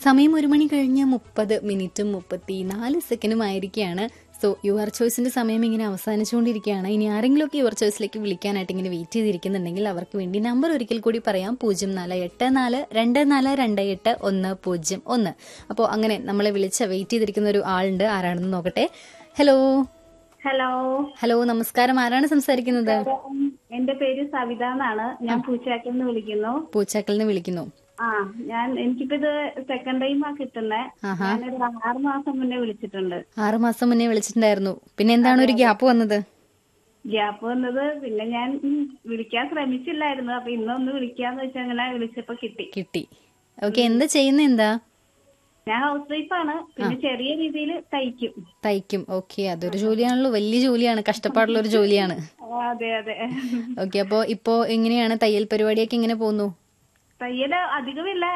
സമയം ഒരു മണി കഴിഞ്ഞ് മുപ്പത് മിനിറ്റും മുപ്പത്തി നാല് സെക്കൻഡും ആയിരിക്കുകയാണ് സോ യുവർ ചോയ്സിന്റെ സമയം ഇങ്ങനെ അവസാനിച്ചുകൊണ്ടിരിക്കുകയാണ് ഇനി ആരെങ്കിലുമൊക്കെ യുവർ ചോയ്സിലേക്ക് വിളിക്കാനായിട്ട് ഇങ്ങനെ വെയിറ്റ് ചെയ്തിരിക്കുന്നുണ്ടെങ്കിൽ അവർക്ക് വേണ്ടി നമ്പർ ഒരിക്കൽ കൂടി പറയാം പൂജ്യം നാല് എട്ട് നാല് രണ്ട് നാല് രണ്ട് എട്ട് ഒന്ന് പൂജ്യം ഒന്ന് അപ്പോൾ അങ്ങനെ നമ്മളെ വിളിച്ച് വെയിറ്റ് ചെയ്തിരിക്കുന്ന ഒരു ആളുണ്ട് ആരാണെന്ന് നോക്കട്ടെ ഹലോ ഹലോ ഹലോ നമസ്കാരം ആരാണ് സംസാരിക്കുന്നത് എന്റെ പേര് സവിത എന്നാണ് ഞാൻ പൂച്ചാക്കിൽ നിന്ന് വിളിക്കുന്നു പൂച്ചാക്കലിൽ നിന്ന് വിളിക്കുന്നു ആ ഞാൻ എനിക്കിപ്പോ ഇത് സെക്കൻഡ് ടൈമാ കിട്ടുന്നേ ആഹാ. ഞാനൊരു ആറ് മാസം മുന്നേ വിളിച്ചിട്ടുണ്ട് ആറു മാസം മുന്നേ വിളിച്ചിട്ടുണ്ടായിരുന്നു പിന്നെ എന്താണ് ഒരു ഗ്യാപ്പ് വന്നത് ഗ്യാപ്പ് വന്നത് പിന്നെ ഞാൻ ഉം, വിളിക്കാൻ ശ്രമിച്ചില്ലായിരുന്നു അപ്പൊ ഇന്നൊന്ന് വിളിക്കാന്ന് വെച്ചാൽ അങ്ങനെ വിളിച്ചപ്പോ കിട്ടി കിട്ടി ഓക്കെ എന്താ ചെയ്യുന്ന എന്താ ഞാൻ ഹൗസ് വൈഫാണ് പിന്നെ ചെറിയ രീതിയിൽ തയ്ക്കും തയ്ക്കും ഓക്കെ അതൊരു ജോലിയാണല്ലോ വലിയ ജോലിയാണ് കഷ്ടപ്പാടുള്ള ഒരു ജോലിയാണ് ആ, അതെ അതെ ഓക്കെ അപ്പോ ഇപ്പോ എങ്ങനെയാണ് തയ്യൽ പരിപാടിയൊക്കെ എങ്ങനെ പോകുന്നു തയ്യല് അധികമില്ല